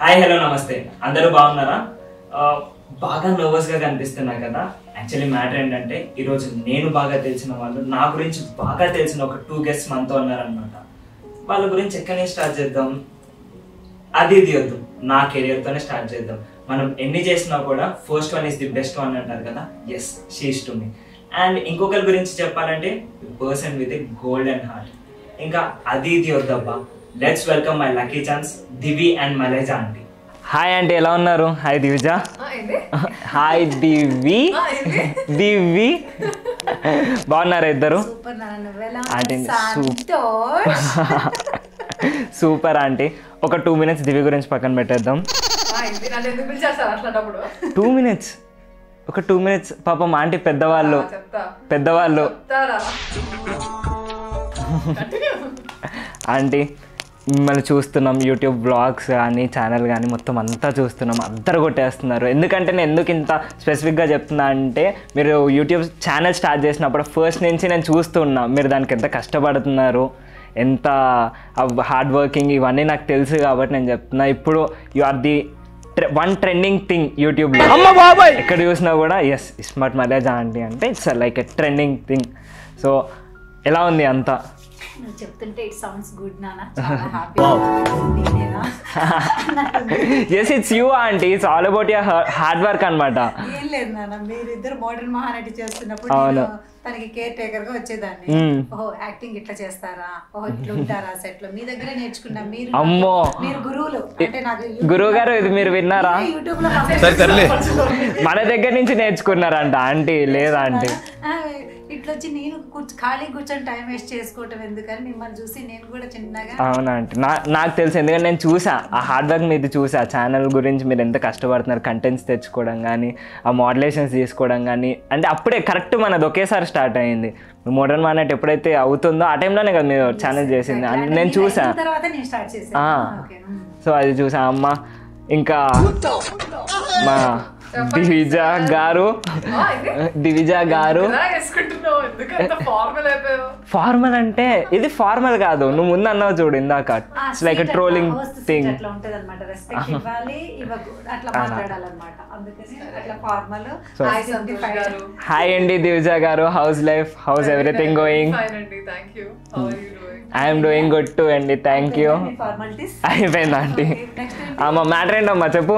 Hi hello నమస్తే అందరూ బాగున్నారా ఆ, బాగా నర్వస్ గా కనిపిస్తున్నా కదా యాక్చువల్లీ మ్యాటర్ ఏంటంటే ఈరోజు నేను బాగా తెలిసిన వాళ్ళు నా గురించి బాగా తెలిసిన ఒక టూ గెస్ట్ మనతో ఉన్నారనమాట వాళ్ళ గురించి ఎక్కడి నుంచి స్టార్ట్ చేద్దాం అది ఇది వద్దు నా కెరియర్ తోనే స్టార్ట్ చేద్దాం మనం ఎన్ని చేసినా కూడా first one is the best one అంటారు కదా yes she's to me and ఇంకొకరి గురించి చెప్పాలంటే పర్సన్ విత్ గోల్డెన్ హార్ట్ ఇంకా అది ఇది వద్దబ్బా let's welcome my lucky chance Divi and మలేజా ఆంటీ హాయ్ ఆంటీ ఎలా ఉన్నారు హాయ్ దివిజా ఆ, ఏంది? హాయ్ దివి ఆ, ఏంది? దివి బాగున్నారా ఇద్దరు సూపర్ నాన్న నువ్వెలా అంటే ఉన్నావు? సూప్- సంతోష్ సూపర్ ఆంటీ ఒక టూ మినిట్స్ దివి గురించి పక్కన పెట్టేద్దాం ఆ, ఏంది? నన్ను ఎందుకు పిలిచేస్తారు అట్లాంటప్పుడు టూ మినిట్స్ ఒక టూ మినిట్స్ పాపం ఆంటీ పెద్దవాళ్ళు ఆ, చెప్తా పెద్దవాళ్ళు చెప్తారా Continue. ఆంటీ మిమ్మల్ని చూస్తున్నాం యూట్యూబ్ బ్లాగ్స్ కానీ ఛానల్ కానీ మొత్తం అంతా చూస్తున్నాం అందరు కొట్టేస్తున్నారు ఎందుకంటే నేను ఎందుకు ఇంత స్పెసిఫిక్గా చెప్తున్నా అంటే మీరు యూట్యూబ్ ఛానల్ స్టార్ట్ చేసినప్పుడు ఫస్ట్ నుంచి నేను చూస్తున్నా మీరు దానికి ఎంత కష్టపడుతున్నారు ఎంత హార్డ్ వర్కింగ్ ఇవన్నీ నాకు తెలుసు కాబట్టి నేను చెప్తున్నా ఇప్పుడు you are the one trending thing యూట్యూబ్లో అమ్మ బాబాయ్ ఎక్కడ చూసినా కూడా ఎస్ స్మార్ట్ మర్యాద ఆంటీ అంటే it's like a trending thing so ఎలా ఉంది అంతా నువ్వు చెప్తుంటే ఇట్ సౌండ్స్ గుడ్ నాన్న చాలా హ్యాపీ నేనేనా yes it's you aunty it's all about your hard work అనమాట ఏం లేదు నాన్న మీరిద్దరు మోడర్న్ మహానటి చేస్తున్నప్పుడు అవును. నేను తనకి కేర్ టేకర్ గా వచ్చేదాన్ని మ్మ్. ఓహో యాక్టింగ్ ఇట్లా చేస్తారా ఓహో ఇట్లా ఉంటారా సెట్ లో మీ దగ్గరే నేర్చుకున్నా మీరు అమ్మో. మీరు గురువులు అంటే నాకు గురువు గారు ఇది మీరు విన్నారా యూట్యూబ్ లో సరే సర్లే మన దగ్గర నుంచి నేర్చుకున్నారంట ఆంటీ లేదా ఆంటీ ఆ, ఇట్లా వచ్చి నేను కూర్చు ఖాళీ కూర్చొని టైం వేస్ట్ చేసుకోవటం ఎందుకని మిమ్మల్ని చూసి నేను కూడా చిన్నగా అవునా ఆంటీ నా నాకు తెలుసు ఎందుకంటే నేను చూసా ఆ హార్డ్ వర్క్ మీది చూసా ఛానల్ గురించి మీరు ఎంత కష్టపడుతున్నారు కంటెంట్స్ తెచ్చుకోవడం కానీ ఆ మోడలేషన్స్ తీసుకోవడం కానీ అంటే అప్పుడే కరెక్ట్ మనది ఒకేసారి స్టార్ట్ అయింది మోడర్న్ మానట్ ఎప్పుడైతే అవుతుందో ఆ టైంలోనే కదా మీరు ఛానల్ చేసింది అని నేను చూసా తర్వాత నేను స్టార్ట్ ఆ. చేశాను ఓకే మ్మ్. సో అది చూసా అమ్మ ఇంకా మా దివిజ గారు ఆ, ఏంది? దివిజ గారు ఎలా వేసుకుంటున్నావు ఎందుకు అంత ఫార్మల్ అయిపోయావు ఫార్మల్ అంటే ఇది ఫార్మల్ కాదు నువ్వు ముందు అన్నావు చూడు ఇందాక ఆ ఇట్స్ లైక్ seat ట్రోలింగ్ అట్లా, host seat థింగ్ అట్లా ఉంటది అనమాట రెస్పెక్ట్ ఇవ్వాలి ఇవ్వకూడదు అట్లా మాట్లాడాలన్నమాట అందుకని అట్లా ఫార్మల్ హాయ్ సంతోష్ గారు హాయ్ అండి దివిజ గారు house life house everything going fine అండి thank you how are you doing I'm doing good too అండి థ్యాంక్ యూ ఫార్మాలిటీస్ అయిపోయింది ఆంటీ నెక్స్ట్ అమ్మ మ్యాటర్ ఏంటమ్మా చెప్పు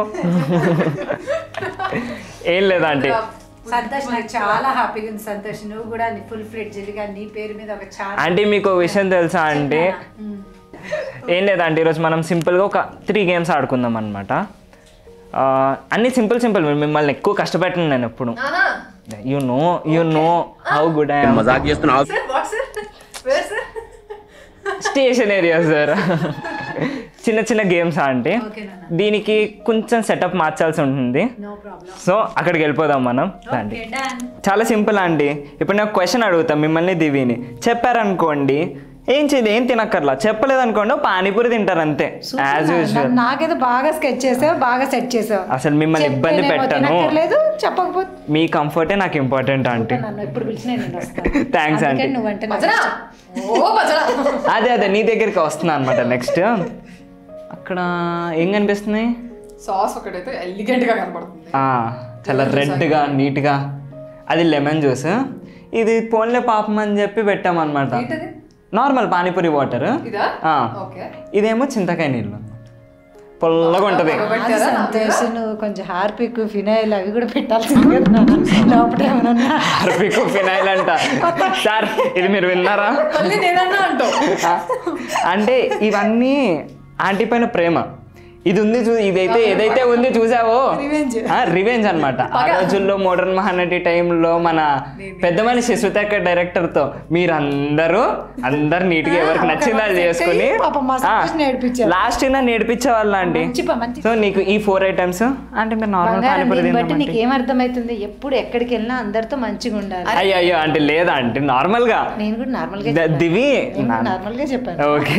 ఏం లేదా ఆంటీ సంతోష్ నాకు చాలా హ్యాపీగా ఉంది సంతోష్ నువ్వు కూడా ఫుల్ ఫ్లెడ్జ్డ్ గా నీ పేరు మీద ఒక చాలా ఆంటీ మీకు ఒక విషయం తెలుసా ఆంటీ మ్మ్. ఏం లేదంటే ఈరోజు మనం సింపుల్గా ఒక త్రీ గేమ్స్ ఆడుకుందాం అనమాట అన్ని సింపుల్ సింపుల్ మిమ్మల్ని ఎక్కువ కష్టపెట్టను నేను ఎప్పుడు ఆహా you know you know how good I మజాక్ చేస్తున్నావు sir what sir where sir station area sir చిన్న చిన్న గేమ్స్ అంటే ఓకే నాన్న దీనికి కొంచెం సెటప్ మార్చాల్సి ఉంటుంది నో ప్రాబ్లం సో అక్కడికి వెళ్ళిపోదాం మనం రండి ఓకే డన్ చాలా సింపుల్ అండి ఇప్పుడు నేను క్వశ్చన్ అడుగుతాం మిమ్మల్ని దివిని చెప్పారనుకోండి ఏం చేయదు ఏం తినక్కర్లా చెప్పలేదు అనుకోండి ఓ పానీపూరి తింటారు అంతే యాజ్ యూజువల్ నాకేదో బాగా స్కెచ్ చేసావు బాగా సెట్ చేసావు అసలు మిమ్మల్ని ఇబ్బంది పెట్టను లేదు చెప్పకపోతే మీ కంఫర్టే నాకు ఇంపార్టెంట్ ఆంటీ నన్ను ఎప్పుడు పిలిచినా నేను వస్తాను థ్యాంక్స్ ఆంటీ అందుకని నువ్వంటే నాకు భజన ఇష్టం. ఓ భజన అదే అదే నీ దగ్గరికి వస్తున్నా అనమాట నెక్స్ట్ అక్కడ ఏం కనిపిస్తున్నాయి సాస్ ఒకటైతే ఎలిగెంట్ గా కనపడుతుంది ఆ, చాలా రెడ్గా నీట్గా అది లెమన్ జ్యూస్ ఇది పోన్లే పాపం అని చెప్పి పెట్టామన్నమాట ఏంటది నార్మల్ పానీపూరి వాటర్ ఇదా ఆ. ఓకే ఇదేమో చింతకాయ నీళ్ళు పొల్లగా ఉంటుంది ఆ, సంతోష్ నువ్వు కొంచెం హార్పిక్ ఫినాయిల్ అవి కూడా పెట్టాల్సింది కదా నాన్న. లోపల ఏమన్నా హార్పిక్ ఫినాయిల్ అంట సార్ ఇది మీరు విన్నారా మళ్ళీ నేనన్నా అంటావు ఆ, అంటే ఇవన్నీ ఆంటీ పైన ప్రేమ ఇది ఉంది చూ ఇదైతే ఏదైతే ఉంది చూసావో Revenge. రివెంజ్ అనమాట ఆ రోజుల్లో మోడర్న్ మహానటి టైంలో మన పెద్ద మనిషి సుతాక డైరెక్టర్ తో మీరందరూ అందరు నీట్ గా ఎవరికి నచ్చింది అది చేసుకుని పాపం మా సంతోష్ నేర్పించారు. లాస్ట్ నా నేర్పించే వాళ్ళ ఆంటీ మంచి ప- మంచి సో నీకు ఈ ఫోర్ ఐటమ్స్ అంటే మీరు నార్మల్ బంగారం పానీపూరి దీన్ని బట్టి తిందామంటే నీకు ఏమర్థమవుతుంది ఎప్పుడు ఎక్కడికి వెళ్ళినా అందరితో మంచిగా ఉండాలి అయ్యో అయ్యో అంటే లేదా అంటే నార్మల్ గా నేను కూడా నార్మల్ గా ద- చెప్పాను. దివి నేను కూడా నార్మల్ గా చెప్పాను ఓకే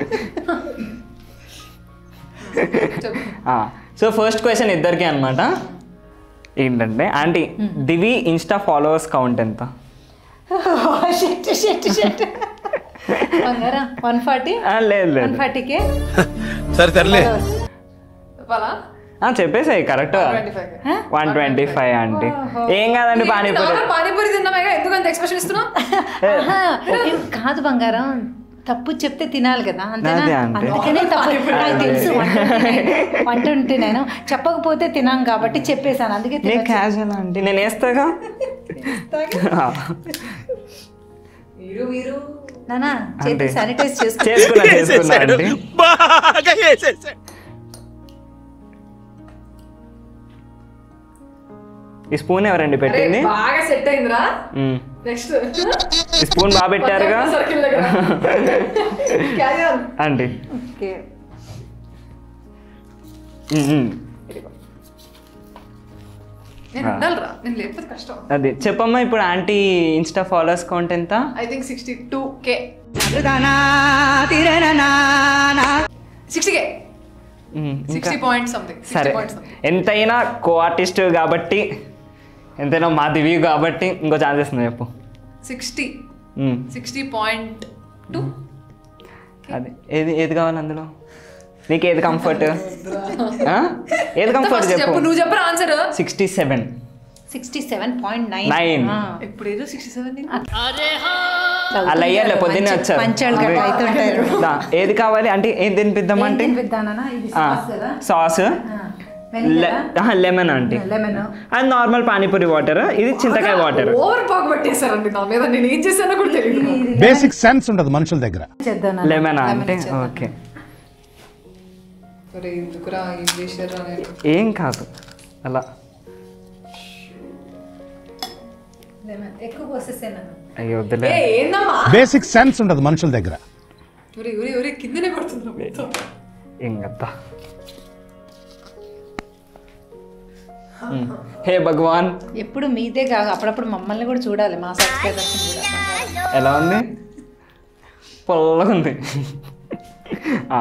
సో ఫస్ట్ క్వశ్చన్ ఇద్దరికి అనమాట ఏంటంటే aunty Divi insta followers count ఎంత షెట్ షెట్ షెట్ బంగారం వన్ ఫార్టీ ఆ, లేదు వన్ లేదు ఫార్టీకే సరే సర్లే చెప్పాలా ఆ, చెప్పేసాయి correct twenty five one twenty five అంటే ఏం కాదండి పానీపూరి పానీపూరి తిన్నామేగా ఎందుకు అంత ఎక్స్ప్రెషన్ ఇస్తున్నావు ఆహా, ఏం కాదు బంగారం తప్పు చెప్తే తినాలి కదా అంతేనా అదే అంతే. అందుకనే తప్పు నాకు తెలుసు వన్ ట్వంటీ నేను చెప్పకపోతే తినాం కాబట్టి చెప్పేశాను అందుకే నేను తినొచ్చు. క్యాజువల్ అంటే నేను వేస్తాగా మీరు మీరు నానా చేతి అంటే. శానిటైజ్ చేసుకో చేసుకున్నా చేసుకున్నా అండి బాగా వేసేసాడు ఈ స్పూన్ ఎవరండి అరే పెట్టింది బాగా సెట్ అయిందిరా మ్మ్. నెక్స్ట్ ఈ స్పూన్ బాగా పెట్టారుగా సర్కిల్ దగ్గర Carry on. అండి ఓకే. మ్మ్, మ్మ్. నేను ఉండాలిరా నేను లేకపోతే కష్టం అది చెప్పమ్మా ఇప్పుడు ఆంటీ ఇన్స్టా ఫాలోవర్స్ కౌంట్ ఎంత I think sixty two K sixty K మ్మ్, ఇంకా సిక్స్టీ పాయింట్ సంథింగ్ సరే సిక్స్టీ పాయింట్ సంథింగ్ ఎంతైనా కో ఆర్టిస్ట్ కాబట్టి ఎంతైనా మా దివి కాబట్టి ఇంకో ఛాన్స్ ఇస్తుంది చెప్పు సిక్స్టీ మ్మ్. సిక్స్టీ పాయింట్ టూ అది ఏది ఏది కావాలి అందులో నీకు ఏది కంఫర్ట్ ఏది కంఫర్ట్ చెప్పు చెప్పు నువ్వు చెప్పరా answer sixty seven sixty seven point nine Nine. ఇప్పుడు ఏదో సిక్స్టీ సెవెన్ అలా అయ్యారులే, పొద్దున్నే వచ్చారు. పంచాలు గట్ట అవుతుంటారు దా, ఏది కావాలి అంటే ఏం తినిపిద్దామంటే ఏం తినిపిద్దానా? ఇది sauce కదా? సాస్ ఆ, వెనిగరా? లెమన్ అంటే lemon and normal panipuri water ఇది చింతకాయ వాటర్ ఓవర్ పాక్ పట్టేశారండి నా మీద నేను ఏం చేశానో కూడా తెలియదు బేసిక్ సెన్స్ ఉండదు మనుషుల దగ్గర చేద్దాం నాన్న. లెమన్ Lemon అంటే ఇచ్చేద్దాం. ఓకే అరే ఎందుకురా ఏం చేశారా నేను ఏం కాదు అలా Lemon. ఎక్కువ పోసేసాను అయ్యో వద్దులే ఏ ఏందమ్మా బేసిక్ సెన్స్ ఉండదు మనుషుల దగ్గర ఒరే ఒరే ఒరే కిందనే పడుతుంది మొత్తం. ఇంకద్దా హే భగవాన్ ఎప్పుడు మీదే కాదు అప్పుడప్పుడు మమ్మల్ని కూడా చూడాలి మా సబ్స్క్రైబర్స్ కూడా ఎలా ఉంది పొల్లగా ఉంది ఆ.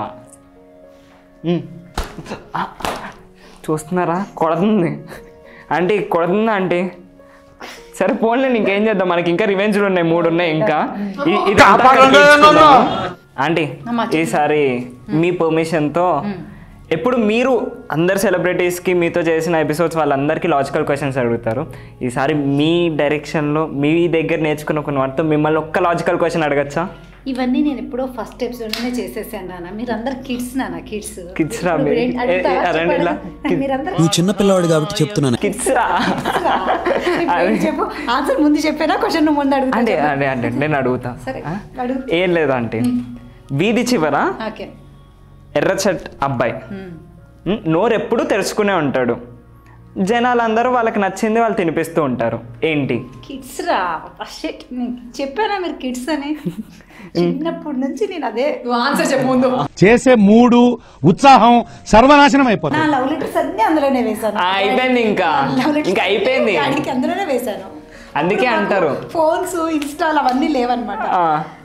మ్. ఆ. చూస్తున్నారా కొడుతుంది అంటే కొడుతుందా అంటే సరే పోన్లే ఇంకేం చేద్దాం మనకి ఇంకా రివెంజ్లు ఉన్నాయి మూడు ఉన్నాయి ఇంకా ఇ- ఇది అంతా కలిపి ఇచ్చుకుందాము. ఆంటీ అమ్మా, చెప్పు. ఈసారి మీ పర్మిషన్తో ఎప్పుడు మీరు అందరు సెలబ్రిటీస్కి మీతో చేసిన ఎపిసోడ్స్ వాళ్ళందరికీ లాజికల్ క్వశ్చన్స్ అడుగుతారు ఈసారి మీ డైరెక్షన్లో మీ దగ్గర నేర్చుకున్న కొన్ని వాటితో మిమ్మల్ని ఒక్క లాజికల్ క్వశ్చన్ అడగచ్చా ఇవన్నీ నేను ఎప్పుడో ఫస్ట్ ఎపిసోడ్లోనే చేసేసాను నాన్న మీరు అందరు కిడ్స్ నాన్న కిడ్స్ Kids రా మీరు. ఏ, ఏ, రండి ఇలా. Kids. మీరందరూ నువ్వు చిన్న పిల్లవాడు కాబట్టి చెప్తున్నాను కిడ్స్ రా ఇప్పుడు చెప్పు ఆన్సర్ ముందు చెప్పేనా క్వశ్చన్ నువ్వు ముందు అడుగుతా అంటే అంటే అంటే నేను అడుగుతా సరే ఆ? అడుగు ఏం లేదు అంటే వీధి చివర ఓకే ఎర్ర షర్ట్ అబ్బాయి ఉమ్, నోరు ఎప్పుడు తెరుచుకునే ఉంటాడు జనాలందరూ వాళ్ళకి నచ్చింది వాళ్ళు తినిపిస్తూ ఉంటారు ఏంటి కిడ్స్ రా షిట్ చెప్పానా మీరు కిడ్స్ అని చిన్నప్పటి నుంచి నేను అదే నువ్వు ఆన్సర్ చెప్పు ముందు చేసే మూడు ఉత్సాహం సర్వనాశనం నా అయిపోతుంది లవ్ లెటర్స్ అన్ని అందులోనే వేశాను ఆ, అయిపోయింది ఇంకా లవ్ లెటర్స్ ఇంకా అయిపోయింది డాడీకి అందులోనే వేశాను అందుకే అంటారు ఫోన్స్ ఇన్స్టాల్ అవన్నీ లేవన్నమాట ఆ,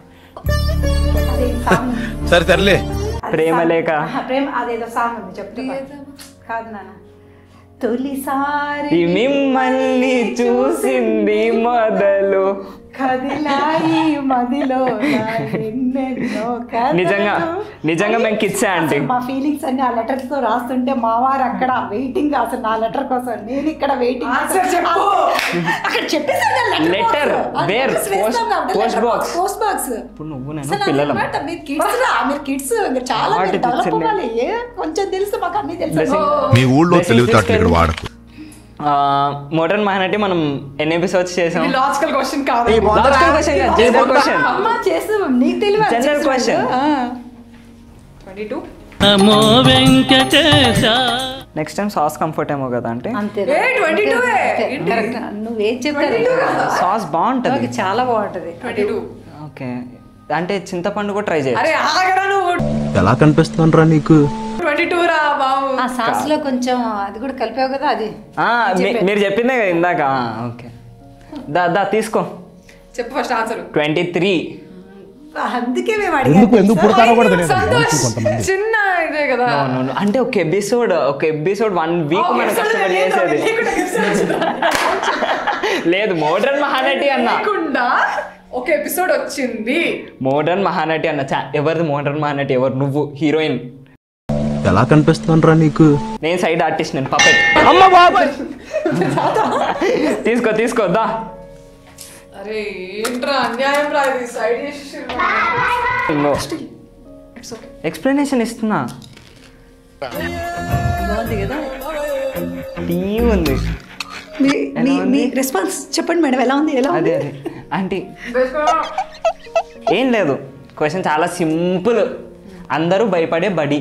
అదే సాంగ్ సరే సర్లే ప్రేమ లేక ఆహా, ప్రేమ అదేదో సాంగ్ ఉంది చెప్తా కాదు నాన్న తొలిసారి ఈ మిమ్మల్ని చూసింది మొదలు కదిలాయి మదిలో నా ఎన్నెన్నో కథలు. నిజంగా నిజంగా మేము కిడ్సే ఆంటీ అసలు మా ఫీలింగ్స్ అన్ని ఆ లెటర్స్ తో రాస్తుంటే మా వారు అక్కడ వెయిటింగ్ అసలు నా లెటర్ కోసం నేను ఇక్కడ వెయిటింగ్ Answer చెప్పు. అక్కడ చెప్పేసాను Letter. Where? Post- post box. Post box ఇప్పుడు నువ్వు నేను పిల్లలం మీరు కిడ్స్ రా మీరు కిడ్స్ చాలా What it develop is in అవ్వాలి ఏ కొంచెం తెలుసు మాకు అన్ని తెలుసు Blessing. మీ ఊళ్ళో తెలివితేటలు ఇక్కడ వాడకు మోడర్న్ మహానటి మనం ఎన్ని ఎపిసోడ్స్ చేసాం లాజికల్ క్వశ్చన్ కాదు Logical question కాదు, general question. అమ్మ చేసు నీకు తెలియదు General question. Twenty two next time sauce comfort ఏమో కదా అంటే అంతే ఏ, 22 ఏ? కరెక్ట్ నువ్వేం చెప్పారు సాస్ బాగుంటది ఓకే, చాలా బాగుంటది ట్వంటీ టూ ఓకే అంటే చింతపండు కూడా ట్రై చేయొచ్చు అరే ఆగరా నువ్వు ఎలా కనిపిస్తుండ్రా నీకు ట్వంటీ టూ రా బాబు ఆ సాస్ లో కొంచెం అది కూడా కలిపావు కదా అది ఆ, మీ- మీరు చెప్పిందే కదా ఇందాక ఓకే దా దా తీసుకో చెప్పు ఫస్ట్ ఆన్సర్ ట్వంటీ త్రీ అందుకే మేము ఎందుకు అడిగాం ఎందుకు పుడతారో కూడా తెలియదు సంతోష్ మనుషులు కొంతమంది చిన్న ఇదే కదా అంటే ఒక ఎపిసోడ్ ఒక ఎపిసోడ్ వన్ వీక్ ఒక మనం episode కష్టపడి లేదు, చేసేది లేకుండా episode వచ్చిందా? లేదు మోడర్న్ మహానటి అన్న లేకుండా ఒక ఎపిసోడ్ వచ్చింది మోడర్న్ మహానటి అన్న చా ఎవరిది మోడర్న్ మహానటి ఎవరు నువ్వు హీరోయిన్ ఎలా కనిపిస్తానరా నీకు నేను సైడ్ ఆర్టిస్ట్ నేను పపెట్ తీసుకో తీసుకో దా అరే ఏంట్రా అన్యాయం రా ఇది సైడ్ చేసి ఇంకో ఎక్స్ప్లెనేషన్ ఇస్తున్నా బాగుంది కదా టీమ్ ఉంది మీ మీ ఎలా మీ ఉంది? రెస్పాన్స్ చెప్పండి మేడం ఎలా ఉంది ఎలా అదే ఉంది అదే ఆంటీ ఏం లేదు క్వశ్చన్ చాలా సింపుల్ అందరూ భయపడే బడి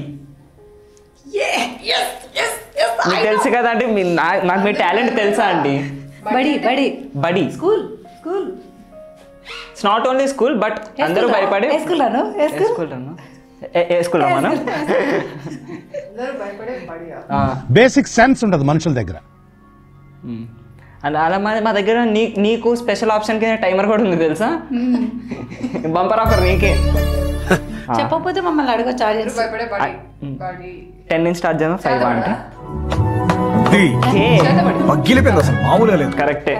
మీకు తెలుసు కదా అంటే మీ నా- నాకు మీ టాలెంట్ తెలుసా అండి బడి బడి బడి school school it's not only school but అందరూ భయపడే ఏ స్కూల్ అను ఏ ఏ స్కూల్ స్కూల్ అన్నా? ఏ- ఏ స్కూల్ మనం అందరూ భయపడే పడియా బేసిక్ సెన్స్ ఉండదు మనుషుల దగ్గర అండ్ అలా మా మా దగ్గర నీ నీకు స్పెషల్ ఆప్షన్ కింద టైమర్ కూడా ఉంది తెలుసా బంపర్ ఆఫర్ నీకే చెప్పకపోతే మమ్మల్ని అడగొచ్చు అందరూ ఆడియన్స్ భయపడే పడి పడి టెన్ నుంచి స్టార్ట్ చేద్దాం ఫైవ్ అంటే పగ్గిలిపోయింది అసలు మామూలుగా లేదు కరెక్టే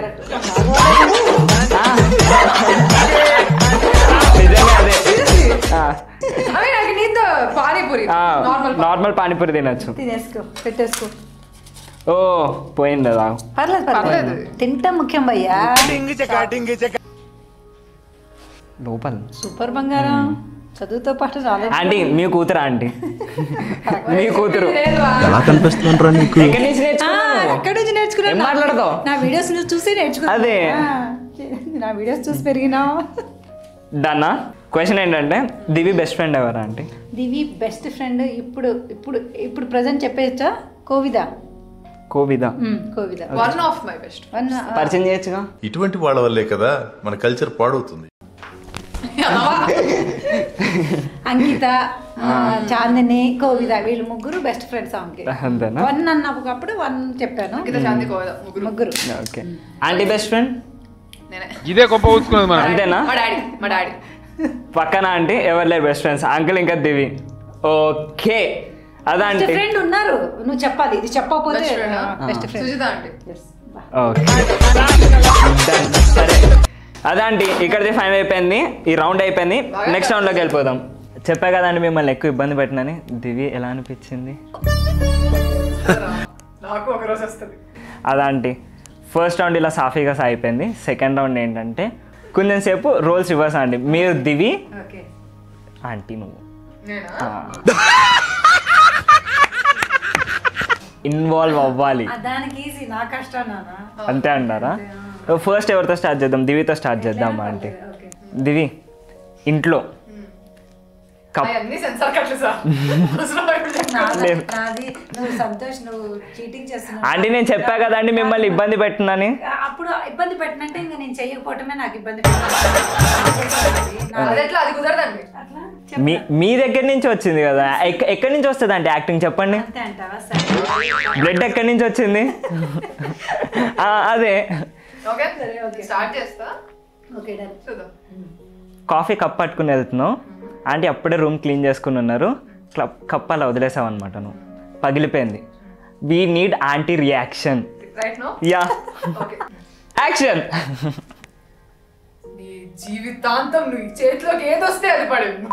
నిజంగా అదే అవి నాకు నీతో పానీపూరి నార్మల్ నార్మల్ పానీపూరి తినచ్చు తినేసుకో పెట్టేసుకో ఓ పోయింది కదా పర్లేదు పర్లేదు పర్లేదు. తింటా ముఖ్యం భయ్యా లోపల సూపర్ బంగారం చదువుతో పాటు నాలెడ్జ్ ఆంటీ మీ కూతురా ఆంటీ మీ కూతురు ఎలా కనిపిస్తానరా నీకు ఎక్కడి నుంచి నేర్చుకున్నావు ఎక్కడి నుంచి నేర్చుకున్నా ఏం మాట్లాడతావు? నా వీడియోస్ చూసి నేర్చుకున్నా అదే. ఆ, నా వీడియోస్ చూసి పెరిగినా డన్నా క్వశ్చన్ ఏంటంటే దివి బెస్ట్ ఫ్రెండ్ ఎవరా ఆంటీ దివి బెస్ట్ ఫ్రెండ్ ఇప్పుడు ఇప్పుడు ఇప్పుడు ప్రజెంట్ చెప్పేచ్చా Kovida Kovida um, Kovida one of my best one పరిచయం చేయొచ్చుగా ఇటువంటి వాళ్ళ వల్లే కదా మన కల్చర్ పాడవుతుంది అంకిత ఆ, చాందిని కోవిద వీళ్ళు ముగ్గురు బెస్ట్ ఫ్రెండ్స్ ఆమెకి అంతేనా వన్ అన్నప్పుడు వన్ చెప్పాను కింద శాంతి కోదా ముగ్గురు ముగ్గురు ఓకే ఆంటీ బెస్ట్ ఫ్రెండ్ నేనే ఇదే గొప్ప ఊచుకున్నది మనం అంతేనా మా డాడీ మా డాడీ పక్కన ఆంటీ ఎవరు లేరు బెస్ట్ ఫ్రెండ్స్ అంకుల్ ఇంకా దివి ఓకే అదా బెస్ట్ ఆంటీ ఫ్రెండ్ ఉన్నారు నువ్వు చెప్పాలి ఇది చెప్పకపోతే best friend best friend Sujitha అంటే ఓకే Done. సరే అదే ఆంటీ ఇక్కడిది ఫైనల్ అయిపోయింది ఈ రౌండ్ అయిపోయింది నెక్స్ట్ రౌండ్లోకి వెళ్ళిపోదాం చెప్పా కదండి మిమ్మల్ని ఎక్కువ ఇబ్బంది పెట్టినని దివి ఎలా అనిపించింది నాకు ఒక రోజు వస్తుంది అదా ఆంటీ ఫస్ట్ రౌండ్ ఇలా సాఫీగా సాగిపోయింది సెకండ్ రౌండ్ ఏంటంటే కొంచెం సేపు రోల్స్ రివర్స్ అండి మీరు దివి ఓకే ఆంటీ నువ్వు నేనా ఇన్వాల్వ్ అవ్వాలి దానికి ఈజీ నా కష్టం నాన్న అంతే అంటారా ఫస్ట్ ఎవరితో స్టార్ట్ చేద్దాం దివితో స్టార్ట్ చేద్దామా అంటే ఓకే దివి ఇంట్లో కప్ అవన్నీ సెన్సార్ కట్లు సార్ అవసరం పడలేదు. లేదు. నాది నువ్వు సంతోష్ నువ్వు చీటింగ్ చేస్తున్నావు ఆంటీ నేను చెప్పా కదండి మిమ్మల్ని ఇబ్బంది పెట్టినని అప్పుడు ఇబ్బంది పెట్టినంటే ఇంకా నేను చెయ్యకపోవటమే నాకు ఇబ్బంది పెట్టింది అది ఎట్లా అది కుదరదండి అట్లా మీ మీ దగ్గర నుంచి వచ్చింది కదా ఎక్క- ఎక్కడి నుంచి వస్తుంది అంటే యాక్టింగ్ చెప్పండి అంతే అంటావా సరే బ్లడ్ ఎక్కడి నుంచి వచ్చింది ఆ, అదే ఓకే స్టార్ట్ చేస్తా ఓకే డన్ చూద్దాం కాఫీ కప్ పట్టుకుని వెళ్తున్నావు ఆంటీ అప్పుడే రూమ్ క్లీన్ చేసుకుని ఉన్నారు క్లబ్ కప్ అలా వదిలేసావు అనమాట నువ్వు పగిలిపోయింది we need aunty reaction right no yeah okay action నీ జీవితాంతం నువ్వు ఈ చేతిలోకి ఏదొస్తే అది పడేది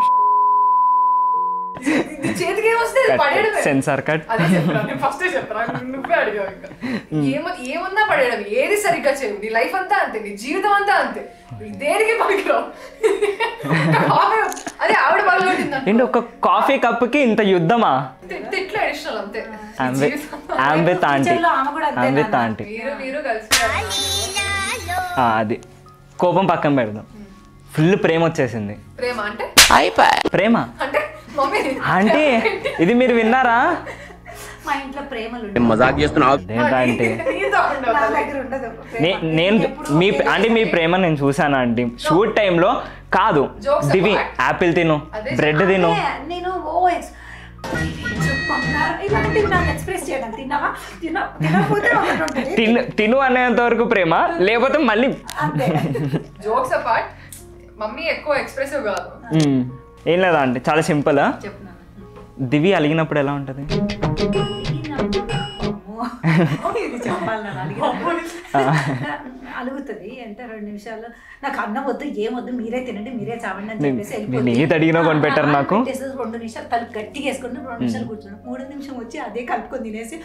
నీ చేతికి ఏమొస్తే అది పడేయడమే సెన్సార్ కట్ అదే చెప్పరా నేను ఫస్ట్ చెప్పరా నువ్వే అడిగావు ఇంకా ఏమ ఏమున్నా పడేయడం ఏది సరిగ్గా చేయవు నీ లైఫ్ అంతా అంతే నీ జీవితం అంతా అంతే నువ్వు దేనికి పనికిరావు ఆమె అదే ఆవిడ పగలగొట్టింది ఏంటి ఒక కాఫీ కప్కి ఇంత యుద్ధమా తిట్లు అడిషనల్ అంతే నీ ఆంబే జీవితం- ఆంబిత్ ఆంటీ Future లో ఆమె కూడా అంతేనా? ఆంబిత్ ఆంటీ మీరు మీరు కలిసి ఆ, అది కోపం పక్కన పెడదాం ఫుల్ ప్రేమ వచ్చేసింది ప్రేమ అంటే ప్రేమ అంటే మమ్మీ ఆంటీ ఇది మీరు విన్నారా మా ఇంట్లో ప్రేమలు ఉండవు. మజాక్ చేస్తున్నావు ఏంటంటే నీతో ఉండవు నా తల్లి. దగ్గర ఉండదు ప్రేమ. నే- నేను ఎప్పుడు మీ ఒకే అంటే మీ ప్రేమ నేను చూసాను ఆంటీ షూట్ టైంలో కాదు Jokes దివి apart. యాపిల్ తిను అదే బ్రెడ్ తిను అదే, నేను ఓ ఎక్స్ బంగారం ఇలాంటివి నాకు ఎక్స్ప్రెస్ చేయడం తిన్నావా తిన తినకపోతే ఒకటి ఉంటుంది తిను తిను అనేంత వరకు ప్రేమ లేకపోతే మళ్ళీ అంతే జోక్స్ అపార్ట్ మమ్మీ ఎక్కువ ఎక్స్ప్రెసివ్ కాదు మ్మ్. ఏం లేదా ఆంటీ చాలా సింపుల్ చెప్తున్నాను దివి అలిగినప్పుడు ఎలా ఉంటుంది అమ్మో, ఇది చెప్పాలి నేను అడిగిన అలుగుతుంది ఎంత రెండు నిమిషాలు నాకు అన్నం వద్దు ఏం వద్దు మీరే తినండి మీరే చావండి అని నేను- చెప్పేసి నేను వెళ్ళిపోద్ది. ఏది అడిగినా కొని ఆ, పెట్టరు ఆ, నాకు. పెట్టేసి రెండు నిమిషాలు తలుపు గట్టిగా వేసుకుని రెండు నిమిషాలు కూర్చున్నాను మూడో నిమిషం వచ్చి అదే కలుపుకొని తినేసి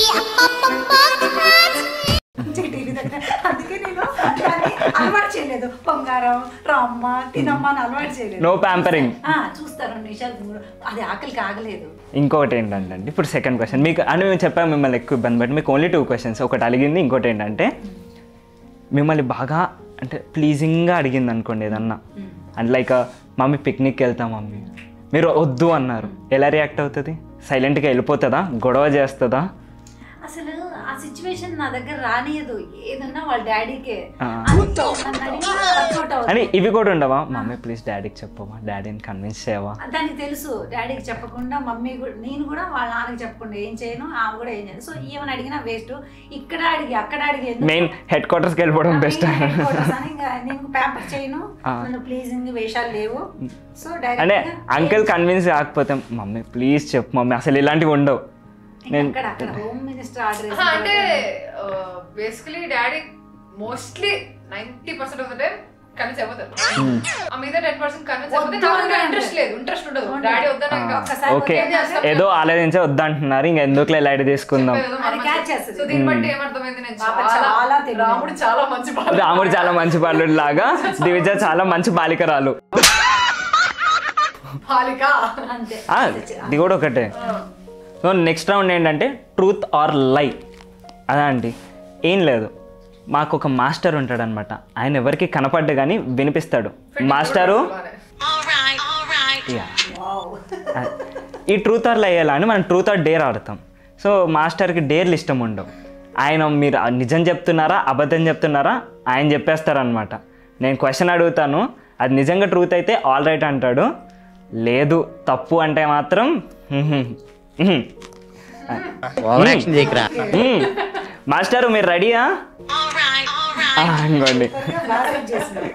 మంచిగా టీవీ దగ్గర అందుకే నేను దాన్ని అలవాటు చేయలేదు పొంగారం రామ్మ తినమ్మ అని అలవాటు చేయలేదు నో ప్యాంపరింగ్ ఆ, చూస్తారు రెండు నిమిషాలు మూడు అది ఆకలికి ఆగలేదు ఇంకొకటి ఏంటంటే అండి ఇప్పుడు సెకండ్ క్వశ్చన్ మీకు అని మేము చెప్పాము మిమ్మల్ని ఎక్కువ ఇబ్బంది పెట్టి మీకు ఓన్లీ టూ క్వశ్చన్స్ ఒకటి అడిగింది ఇంకోటి ఏంటంటే మిమ్మల్ని బాగా అంటే ప్లీజింగ్గా అడిగింది అనుకోండి ఏదన్నా అండ్ లైక్ మమ్మీ పిక్నిక్కి వెళ్తాం మమ్మీ మీరు వద్దు అన్నారు ఎలా రియాక్ట్ అవుతుంది సైలెంట్గా వెళ్ళిపోతుందా గొడవ చేస్తుందా అసలు ఆ సిచ్యువేషన్ నా దగ్గర రానియదు ఏదన్నా వాళ్ళ డాడీకే ఆ. అది నన్ను అడిగినా workout అవుతుంది. అని ఇవి కూడా ఉండవా మమ్మీ ప్లీజ్ డాడీకి చెప్పవా డాడీని కన్విన్స్ చేయవా దానికి తెలుసు డాడీకి చెప్పకుండా మమ్మీ కూడా నేను కూడా వాళ్ళ నాన్నకి చెప్పకుండా ఏం చేయను ఆమె కూడా ఏం చేయను సో ఏమైనా అడిగినా వేస్ట్ ఇక్కడ అడిగి అక్కడ అడిగి ఎందుకు? మెయిన్ హెడ్ క్వార్టర్స్కి వెళ్ళిపోవడం ఆ, బెస్ట్ main headquarters అని ఇంకా నేను పేపర్ చేయను ఆ. నన్ను ప్లీజింగ్ వేషాలు లేవు సో అంటే డైరెక్ట్ అంకుల్ కన్విన్స్ కాకపోతే మమ్మీ ప్లీజ్ చెప్పు మమ్మీ అసలు ఇలాంటివి ఉండవు నేను అక్కడ అక్కడ హోమ్ మినిస్టర్ ఆర్డర్ ఆహా, అంటే basically daddy mostly ninety percent of the time convince అయిపోతారు ఆ మీద టెన్ పర్సెంట్ కన్విన్స్ అయిపోతే వద్దు నాకు అంటే. ఇంట్రెస్ట్ లేదు ఇంట్రెస్ట్ ఉండదు ఉండదు. డాడీ వద్దన ఇంకా ఒక్కసారి ఓకే వద్దు అంటే ఏదో ఆలోచించే వద్దంటున్నారు ఇంక ఎందుకులే లైట్ తీసుకుందాం చెప్పేది ఏదో అది మనం catch చేస్తుంది. సో దీన్ని బట్టి ఏమర్థమైంది నేను పాప చాలా చాలా తెలివి. రాముడు చాలా మంచి బాలుడు. రాముడు చాలా మంచి బాలుడు లాగా దివిజ చాలా మంచి బాలికరాలు బాలిక అంతే ఆ, ఇది కూడా ఒకటే సో నెక్స్ట్ రౌండ్ ఏంటంటే ట్రూత్ ఆర్ లై అదా అండి ఏం లేదు మాకు ఒక మాస్టర్ ఉంటాడు అనమాట ఆయన ఎవరికి కనపడ్డు కానీ వినిపిస్తాడు మాస్టరు యా. ఆ, ఈ ట్రూత్ ఆర్ లై ఎలా అని మనం ట్రూత్ ఆర్ డేర్ ఆడతాం సో మాస్టర్కి డేర్లు ఇష్టం ఉండవు ఆయన మీరు ఆ నిజం చెప్తున్నారా అబద్ధం చెప్తున్నారా ఆయన చెప్పేస్తారనమాట నేను క్వశ్చన్ అడుగుతాను అది నిజంగా ట్రూత్ అయితే ఆల్ రైట్ అంటాడు లేదు తప్పు అంటే మాత్రం "మ్మ్హ్మ్, మ్మ్హ్మ్." మ్మ్. మాస్టరు మీరు రెడీయా అనుకోండి బాగా set చేసినావు.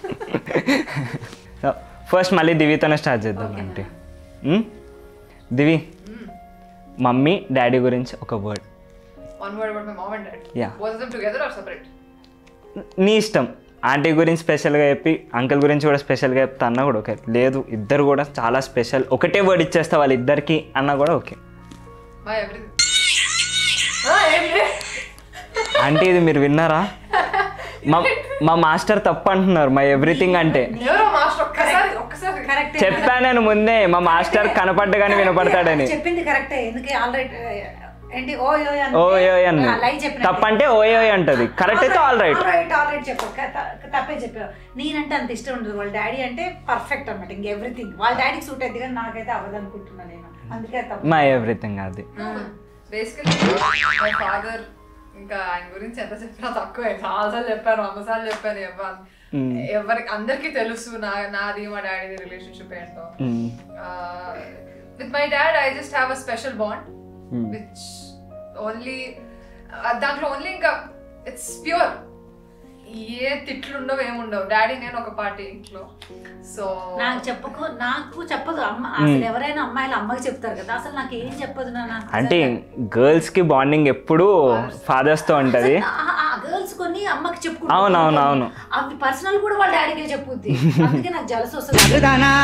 ఫస్ట్ మళ్ళీ దివితోనే స్టార్ట్ చేద్దాం అంటే మ్మ్? దివి మమ్మీ డాడీ గురించి ఒక word one word about my mom and dad Yeah. Both them together or separate నీ ఇష్టం ఆంటీ గురించి స్పెషల్గా చెప్పి అంకుల్ గురించి కూడా స్పెషల్గా చెప్తా అన్న కూడా ఓకే లేదు ఇద్దరు కూడా చాలా స్పెషల్ ఒకటే వర్డ్ ఇచ్చేస్తా వాళ్ళ ఇద్దరికి అన్న కూడా ఓకే మై ఎవ్రీథింగ్ ఏం లే ఆంటీ ఇది మీరు విన్నారా మా మా మాస్టర్ తప్పు అంటున్నారు మా ఎవ్రీథింగ్ అంటే ఎవరో మాస్టర్ ఒక్కసారి ఒక్కసారి కరెక్టే చెప్పా నేను ముందే మా మాస్టర్ కనపడ్డగానే వినపడతాడని చెప్పింది కరెక్టే ఎందుకు ఆల్రెడీ ఏంటి ఓ యో ఓ యో అని లై చెప్పిన తప్పంటే ఓ యో అంటది కరెక్ట్ అయితే all right right all right చెప్పు క- త- తప్పే చెప్పావు నేనంటే అంత ఇష్టం ఉండదు వాళ్ళ డాడీ అంటే పర్ఫెక్ట్ అనమాట ఇంక ఎవ్రీథింగ్ వాళ్ళ డాడీకి సూట్ అయింది కానీ నాకైతే అవ్వదు అనుకుంటున్నా నేను అందుకే తప్పు మా ఎవ్రీథింగ్ అది బేసికలీ మై ఫాదర్ ఇంకా ఆయన గురించి ఎంత చెప్పినా తక్కువే చాలాసార్లు చెప్పాను వందసార్లు చెప్పాను ఎవరు ఎవరికి అందరికీ తెలుసు నా నాది మా డాడీది రిలేషన్షిప్ ఏంటో with my dad I just have a special bond which only దాంట్లో ఓన్లీ ఇంకా ఇట్స్ ప్యూర్ ఏ తిట్లు ఉండవు ఏముండవు డాడీ నేను ఒక పార్టీ ఇంట్లో సో నాకు చెప్పుకో నాకు చెప్పదు అమ్మ అసలు ఎవరైనా అమ్మాయిలు అమ్మకి చెప్తారు కదా అసలు నాకు ఏం చెప్పదు నాన్న అంటే గర్ల్స్ కి బాండింగ్ ఎప్పుడు ఫాదర్స్ తో ఉంటది గర్ల్స్ కొన్ని అమ్మకి చెప్పుకుంటారు అవును, అవును, అవును. అవి పర్సనల్ కూడా వాళ్ళ డాడీకే చెప్పుద్ది అందుకే నాకు జలస్ వస్తుంది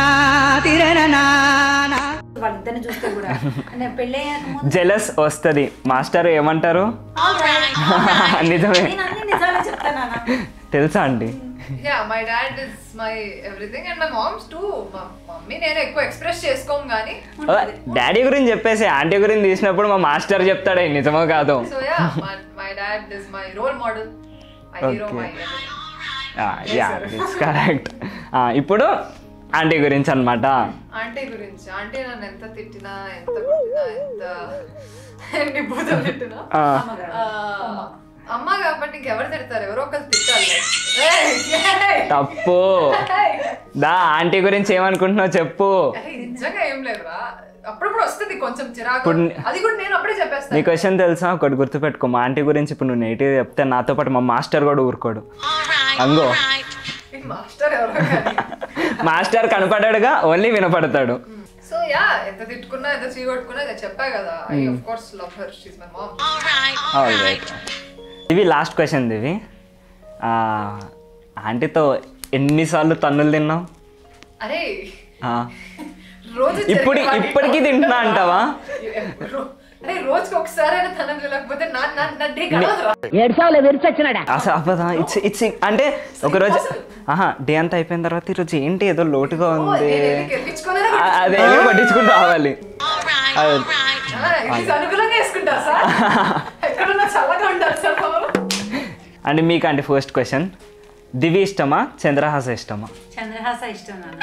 వాళ్ళిద్దరిని చూస్తే కూడా నేను పెళ్ళయ్యాక ముందు జెలస్ వస్తుంది మాస్టర్ ఏమంటారు all right, all right. నిజమే నేను అన్ని నిజాలే చెప్తాను నాన్న తెలుసా అండి yeah my dad is my everything and my mom's too mummy నేను ఎక్కువ ఎక్స్ప్రెస్ చేసుకోం కానీ డాడీ గురించి చెప్పేసి ఆంటీ గురించి తీసినప్పుడు మా మాస్టర్ చెప్తాడే నిజమో కాదు so yeah my dad is my role model my hero Okay. My yeah correct ఇప్పుడు ఆంటీ గురించి అనమాట ఆంటీ గురించి ఆంటీ నన్ను ఎంత తిట్టినా ఎంత కొట్టినా ఎంత ఎన్ని బూతులు తిట్టినా ఆ, అమ్మ కాబట్టి ఇంకెవరు తిడతారు ఎవరో ఒకరు తిట్టాలి ఏయ్, ఏయ్, తప్పు ఏయ్. దా ఆంటీ గురించి ఏమనుకుంటున్నావు చెప్పు అరే, నిజంగా ఏం లేదురా అప్పుడప్పుడు వస్తుంది కొంచెం చిరాకు ఇప్పుడు- అది కూడా నేను అప్పుడే నీ చెప్పేస్తాను క్వశ్చన్ తెలుసా ఒకటి గుర్తుపెట్టుకో మా ఆంటీ గురించి ఇప్పుడు నువ్వు నెగిటివ్ చెప్తే నాతో పాటు మా మాస్టర్ కూడా ఊరుకోడు అంగో ఈ మాస్టర్ ఎవరో కానీ మాస్టర్ కనపడాడుగా ఓన్లీ వినపడతాడు సో యా ఎంత తిట్టుకున్నా ఎంత చీ కొట్టుకున్నా ఇక చెప్పా కదా I of course love her she's my mom Alright. ఇవి లాస్ట్ క్వశ్చన్ ఇవి ఆ, ఆంటీతో ఎన్నిసార్లు తన్నులు తిన్నావు అరే ఆ, రోజు ఇప్పుడు జరిగే వాటి- ఇప్పటికీ తింటున్నా అంటావా రో- అరే రోజుకి ఒకసారి అయినా తనకు లేకపోతే నా నా నా డే గడవదురా అసలు అబ్బదా ఇట్స్ ఇట్స్ అంటే ఒకరోజు ఆహా డే అంతా అయిపోయిన తర్వాత ఈరోజు ఏంటి ఏదో లోటుగా ఓ, ఉంది నేను వెళ్ళి గెలిపించుకోలేదా? ఆ, అదే ఏమో పట్టించుకుంటూ రావాలి అదే. ఆ, ఇది అనుకూలంగా వేసుకుంటా సార్ ఎక్కడున్నా చల్లగా ఉంటారు సార్ బాబు. అంటే మీకు అంటే ఫస్ట్ క్వశ్చన్ దివి ఇష్టమా చంద్రహాస ఇష్టమా చంద్రహాస ఇష్టం నాన్న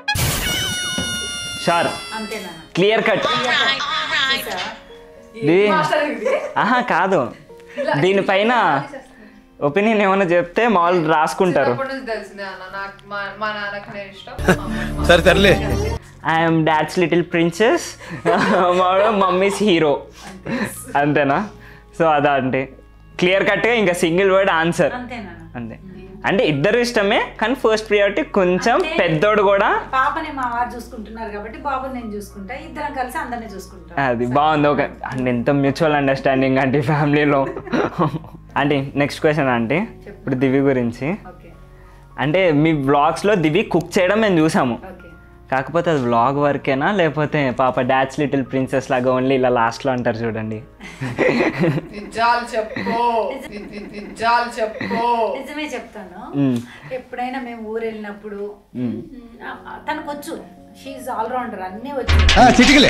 షార్ అంతే నాన్న క్లియర్ కట్ చూసావా? దివి మాస్టర్ ఇది ఆహా కాదు దీనిపైన ఒపీనియన్ ఏమైనా చెప్తే మామూలు రాసుకుంటారు చిన్నప్పటి నుంచి తెలిసిందే అన్న నాకు మా మా నాన్నకి నేను ఇష్టం మా అమ్మకి సరే తరలే I'm dad's little princess mummy's hero అంతేనా సో అదా అంటే క్లియర్ కట్గా ఇంకా సింగిల్ వర్డ్ ఆన్సర్ అంతే నాన్న అంతే అంటే ఇద్దరు ఇష్టమే కానీ ఫస్ట్ ప్రియారిటీ కొంచెం పెద్దోడు కూడా పాపని మా వారు చూసుకుంటున్నారు కాబట్టి బాబుని నేను చూసుకుంటా ఇద్దరం కలిసి అందరినీ చూసుకుంటాం అది బాగుంది ఒక అంటే ఎంత మ్యూచువల్ అండర్స్టాండింగ్ అంటే ఫ్యామిలీలో అంటే నెక్స్ట్ క్వశ్చన్ అంటే ఇప్పుడు దివి గురించి ఓకే అంటే మీ వ్లాగ్స్లో దివి కుక్ చేయడం మేము చూసాము ఓకే కాకపోతే అది వ్లాగ్ వరకేనా లేకపోతే పాప డాడ్స్ లిటిల్ ప్రిన్సెస్ లాగా ఓన్లీ ఇలా లాస్ట్లో అంటారు చూడండి నిజాలు చెప్పు ని- ని- నిజాలు చెప్పు నిజమే చెప్తాను మ్మ్. ఎప్పుడైనా మేము ఊరు వెళ్ళినప్పుడు ఆ, తనకు వచ్చు షీఈ్ ఆల్రౌండర్ అన్నీ వచ్చు చిటికలే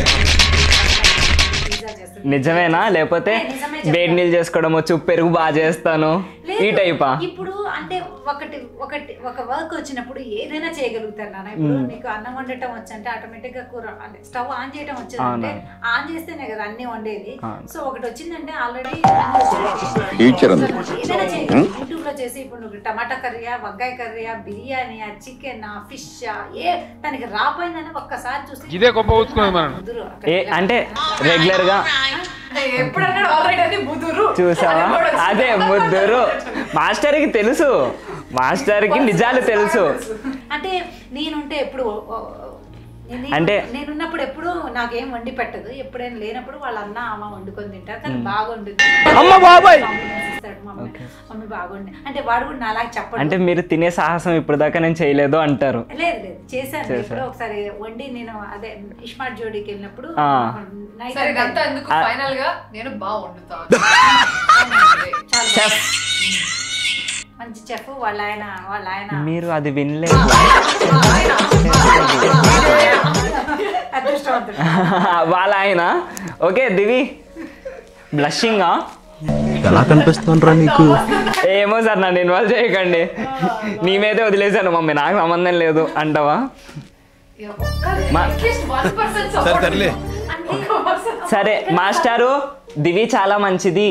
పిజ్జా చేస్తుంది నిజమేనా లేకపోతే ఏ, నిజమే చెప్తా. వేడి నీళ్ళు చేసుకోవడం వచ్చు పెరుగు బాగా చేస్తాను లేదు. ఈ టైపా ఇప్పుడు అంటే ఒకటి ఒకటి ఒక వర్క్ వచ్చినప్పుడు ఏదైనా చేయగలుగుతారు నాన్న ఇప్పుడు నీకు అన్నం వండటం వచ్చంటే ఆటోమేటిక్ గా కూర అంటే స్టవ్ ఆన్ చేయడం వచ్చిందంటే ఆన్ చేస్తేనే కదా అన్ని వండేది అవును. సో ఒకటి వచ్చిందంటే ఆల్రెడీ Teacher అంది. ఏదైనా చేయగలరు యూట్యూబ్ లో చేసి ఇప్పుడు నువ్వు టమాటా కర్రీయా వంకాయ కర్రీయా బిర్యానీయా చికెన్ ఫిష్ ఏ తనకి రాపోయిందని ఒక్కసారి చూసి ఇదే గొప్ప ఊచుకున్నది మనం. ముదురు అక్కడ ఏ అంటే రెగ్యులర్ గా ఎప్పుడన్నాడు ఆల్రెడీ అది ముదురు చూసావా అది కూడా వచ్చింది. అదే ముద్దురు మాస్టర్కి తెలుసు మాస్టర్కి నిజాలు తెలుసు అంటే నేనుంటే ఎప్పుడు ఓ- ఓ- నేను- అంటే- నేనున్నప్పుడు ఎప్పుడు నాకేం వండి పెట్టదు ఎప్పుడైనా లేనప్పుడు వాళ్ళ అన్న అమ్మ వండుకొని తింటారు కానీ బాగా వండుతుంది అమ్మ బాబాయ్! Compliments ఇస్తాడు మమ్మీ మమ్మీ బాగుండి అంటే వాడు కూడా నాలాగా చెప్పడు అంటే మీరు తినే సాహసం ఇప్పుడు దాకా నేను చేయలేదు అంటారు లేదు లేదు చేశాను చేశారు. ఎప్పుడో ఒకసారి వండి నేను అదే ఇస్మార్ట్ జోడీకి వెళ్ళినప్పుడు ఆ. నైట్ సరే అంతా ఇదంతా ఎందుకు ఆ- ఫైనల్ గా నేను బాగా వండుతాను చాలా చెఫ్ మంచి చెఫ్ వాళ్ళ ఆయన వాళ్ళ ఆయన మీరు అది వినలేదు అదృష్టవంతుడు వాళ్ళ ఆయన ఓకే దివి బ్లషింగా ఎలా కనిపిస్తుండ్రా నీకు ఏమో సార్ నన్ను ఇన్వాల్వ్ చేయకండి నీ మీదే వదిలేశాను మమ్మీ నాకు సంబంధం లేదు అంటావా మా- అట్లీస్ట్ వన్ పర్సెంట్ సరే తరలే సరే మాస్టారు దివి చాలా మంచిది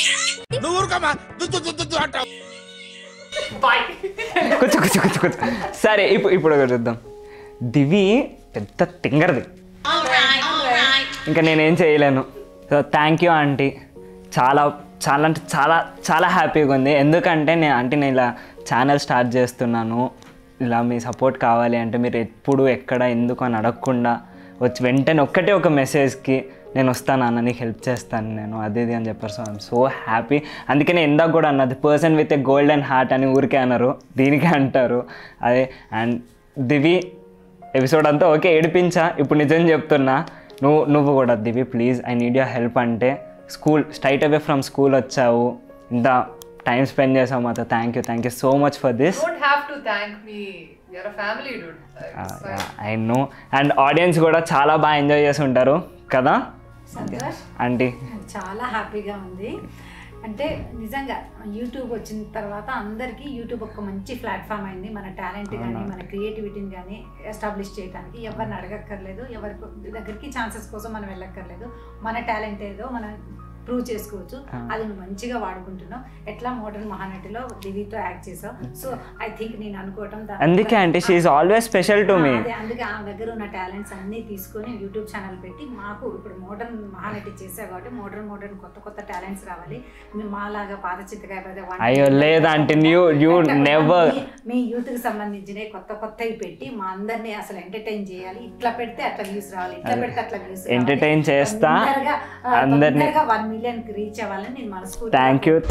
బాయ్ కూర్చో కూర్చో కూర్చో కూర్చో సరే ఇప్పుడు ఇప్పుడు ఒకటి చూద్దాం దివి పెద్ద తింగరది ఇంకా నేనేం చేయలేను సో థ్యాంక్ యూ ఆంటీ చాలా చాలా అంటే చాలా చాలా హ్యాపీగా ఉంది ఎందుకంటే నేను ఆంటీ నేను ఇలా ఛానల్ స్టార్ట్ చేస్తున్నాను ఇలా మీ సపోర్ట్ కావాలి అంటే మీరు ఎప్పుడు ఎక్కడ ఎందుకు అని అడగకుండా వచ్చి వెంటనే ఒక్కటే ఒక మెసేజ్కి నేను వస్తాను అన్న నీకు హెల్ప్ చేస్తాను నేను అది ఇది అని చెప్పారు సో ఐఎమ్ సో హ్యాపీ అందుకే నేను ఇందాక కూడా అన్నది person with a golden heart అని ఊరికే అన్నారు దీనికే అంటారు అదే అండ్ దివి ఎపిసోడ్ అంతా ఓకే ఏడిపించా ఇప్పుడు నిజం చెప్తున్నా నువ్వు నువ్వు కూడా Divi please I need your help అంటే school straight away from school వచ్చావు ఇంత టైం స్పెండ్ చేసావు మాతో thank you thank you so much for this don't have to thank me your family dude I know and audience కూడా చాలా బాగా enjoy చేసి ఉంటారు కదా సంతోష్ ఆంటీ చాలా హ్యాపీగా ఉంది అంటే నిజంగా యూట్యూబ్ వచ్చిన తర్వాత అందరికీ యూట్యూబ్ ఒక మంచి ప్లాట్ఫామ్ అయింది మన టాలెంట్ కానీ మన క్రియేటివిటీని కానీ ఎస్టాబ్లిష్ చేయడానికి ఎవరిని అడగక్కర్లేదు ఎవరి దగ్గరికి ఛాన్సెస్ కోసం మనం వెళ్ళక్కర్లేదు మన టాలెంట్ ఏదో మనం ప్రూవ్ చేసుకోవచ్చు అది నువ్వు మంచిగా వాడుకుంటున్నావు ఎట్లా మోడర్న్ మహానటిలో దివితో యాక్ట్ చేసావు సో ఐ థింక్ నేను అనుకోవటం దా- అందుకే అంటే she always special to me అదే అందుకే ఆ దగ్గర ఉన్న టాలెంట్స్ అన్ని తీసుకొని యూట్యూబ్ ఛానల్ పెట్టి మాకు ఇప్పుడు మోడర్న్ మహానటి చేసావు కాబట్టి మోడర్న్ మోడర్న్ కొత్త కొత్త టాలెంట్స్ రావాలి మేము మాలాగా పాత చింతకాయ పదే వంట అయ్యో లేదంటే you you పెట్టకుండా never మీ- మీ యూత్ కి సంబంధించిన కొత్త కొత్తవి పెట్టి మా అందరినీ అసలు ఎంటర్టైన్ చేయాలి ఇట్లా పెడితే అట్లా వ్యూస్ రావాలి ఇట్లా పెడితే అట్లా వ్యూస్ Entertain చేస్తా, అందరినీ- వన్ మిలియన్ కి రీచ్ అవ్వాలని నేను మనస్ఫూర్తి thank you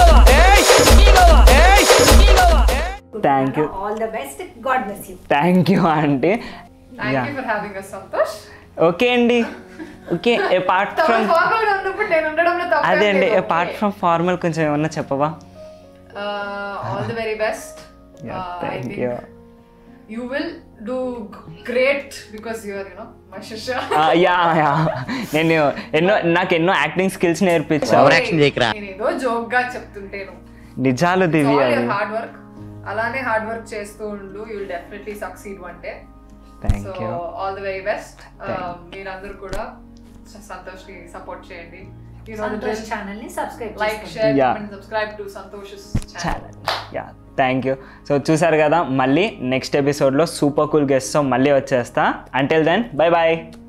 Thank you. All the best God bless you thank you అంటే thank you for having us Santosh okay అండి ఓకే అపార్ట్ తమ ఫ్రమ్ ఫార్మల్ గా ఉన్నప్పుడు నేను ఉండడంలో తప్ప అదే అండి అపార్ట్ ఫ్రమ్ ఫార్మల్ కొంచెం ఏమన్నా చెప్పవా all the very best thank you you will do great because you're you know my శిష్య యా యా నేను ఎన్నో నాకు ఎన్నో యాక్టింగ్ స్కిల్స్ నేర్పించా నేను ఏదో జోక్ గా చెప్తుంటేను నిజాలు దివ్య ఆల్ హార్డ్ వర్క్ అలానే హార్డ్ వర్క్ చేస్తూ ఉండు you will definitely succeed one day thank so you all the very best మీరందరూ కూడా సంతోష్ ని సపోర్ట్ చేయండి యూ నో సంతోష్ ఛానల్ ని subscribe like share Yeah. And subscribe to Santosh channel channel yeah thank you so చూసారు కదా మళ్ళీ నెక్స్ట్ ఎపిసోడ్లో super cool గెస్ట్తో మళ్ళీ వచ్చేస్తా అంటిల్ దెన్ బై బాయ్